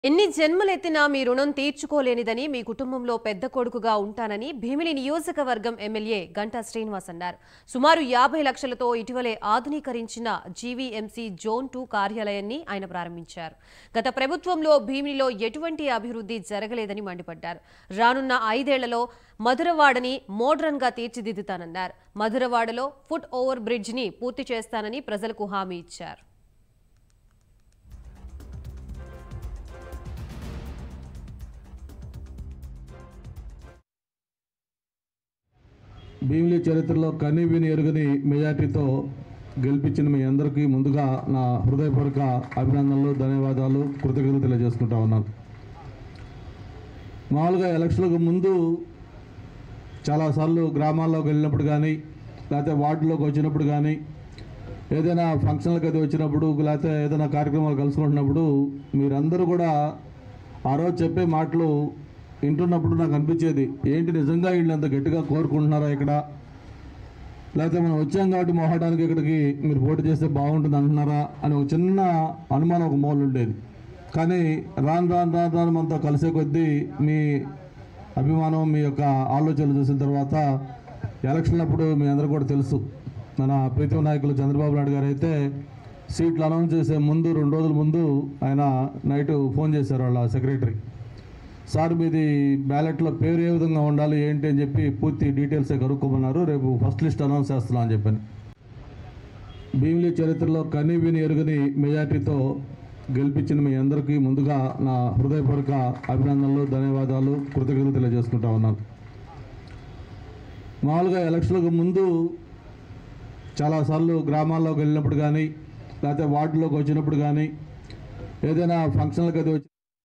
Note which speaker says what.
Speaker 1: ఎన్ని జన్మలెత్తినా మీ రుణం తీర్చుకోలేనిదని మీ కుటుంబంలో పెద్ద కొడుకుగా ఉంటానని భీమిలి నియోజకవర్గం ఎమ్మెల్యే గంటా శ్రీనివాస్ అన్నారు సుమారు యాభై లక్షలతో ఇటీవలే ఆధునీకరించిన జీవీఎంసీ జోన్ టూ కార్యాలయాన్ని ఆయన ప్రారంభించారు గత ప్రభుత్వంలో భీమిలిలో ఎటువంటి అభివృద్ధి జరగలేదని మండిపడ్డారు రానున్న ఐదేళ్లలో మధురవాడని మోడ్రన్ గా తీర్చిదిద్దుతానన్నారు మధురవాడలో ఫుట్ ఓవర్ బ్రిడ్జ్ ని పూర్తి చేస్తానని ప్రజలకు హామీ ఇచ్చారు
Speaker 2: భీమిలి చరిత్రలో కని విని ఎరుగని మెజార్టీతో గెలిపించిన మీ అందరికీ ముందుగా నా హృదయపూర్వక అభినందనలు ధన్యవాదాలు కృతజ్ఞతలు తెలియజేసుకుంటా ఉన్నాను మామూలుగా ఎలక్షన్లకు ముందు చాలాసార్లు గ్రామాల్లోకి వెళ్ళినప్పుడు కానీ లేకపోతే వార్డులోకి వచ్చినప్పుడు కానీ ఏదైనా ఫంక్షన్లకు అది వచ్చినప్పుడు లేకపోతే ఏదైనా కార్యక్రమాలు కలుసుకుంటున్నప్పుడు మీరందరూ కూడా ఆ రోజు చెప్పే మాటలు వింటున్నప్పుడు నాకు అనిపించేది ఏంటి నిజంగా వీళ్ళు అంత గట్టిగా కోరుకుంటున్నారా ఇక్కడ లేకపోతే మనం వచ్చాం కాబట్టి మొహడానికి ఇక్కడికి మీరు పోటీ చేస్తే బాగుంటుంది అంటున్నారా అని ఒక చిన్న అనుమానం ఒక మూల ఉండేది కానీ రాను రాను రాను రాను మనతో కలిసే కొద్దీ మీ అభిమానం మీ యొక్క ఆలోచనలు చూసిన తర్వాత ఎలక్షన్లప్పుడు మీ అందరూ కూడా తెలుసు మన ప్రీతం నాయకులు చంద్రబాబు నాయుడు గారు అయితే సీట్లు అనౌన్స్ చేసే ముందు రెండు రోజుల ముందు ఆయన నైట్ ఫోన్ చేశారు వాళ్ళ సెక్రటరీ సార్ మీది బ్యాలెట్లో పేరు ఏ విధంగా ఉండాలి ఏంటి అని చెప్పి పూర్తి డీటెయిల్స్ కనుక్కోమన్నారు రేపు ఫస్ట్ లిస్ట్ అనౌన్స్ చేస్తున్నాం అని చెప్పని భీమిలి చరిత్రలో కని విని ఎరుగని మెజార్టీతో గెలిపించిన మీ అందరికీ ముందుగా నా హృదయపూర్వక అభినందనలు ధన్యవాదాలు కృతజ్ఞతలు తెలియజేసుకుంటా ఉన్నాను మామూలుగా ఎలక్షన్లకు ముందు చాలాసార్లు గ్రామాల్లోకి వెళ్ళినప్పుడు కానీ లేకపోతే వార్డులోకి వచ్చినప్పుడు కానీ ఏదైనా ఫంక్షన్లకు అది వచ్చి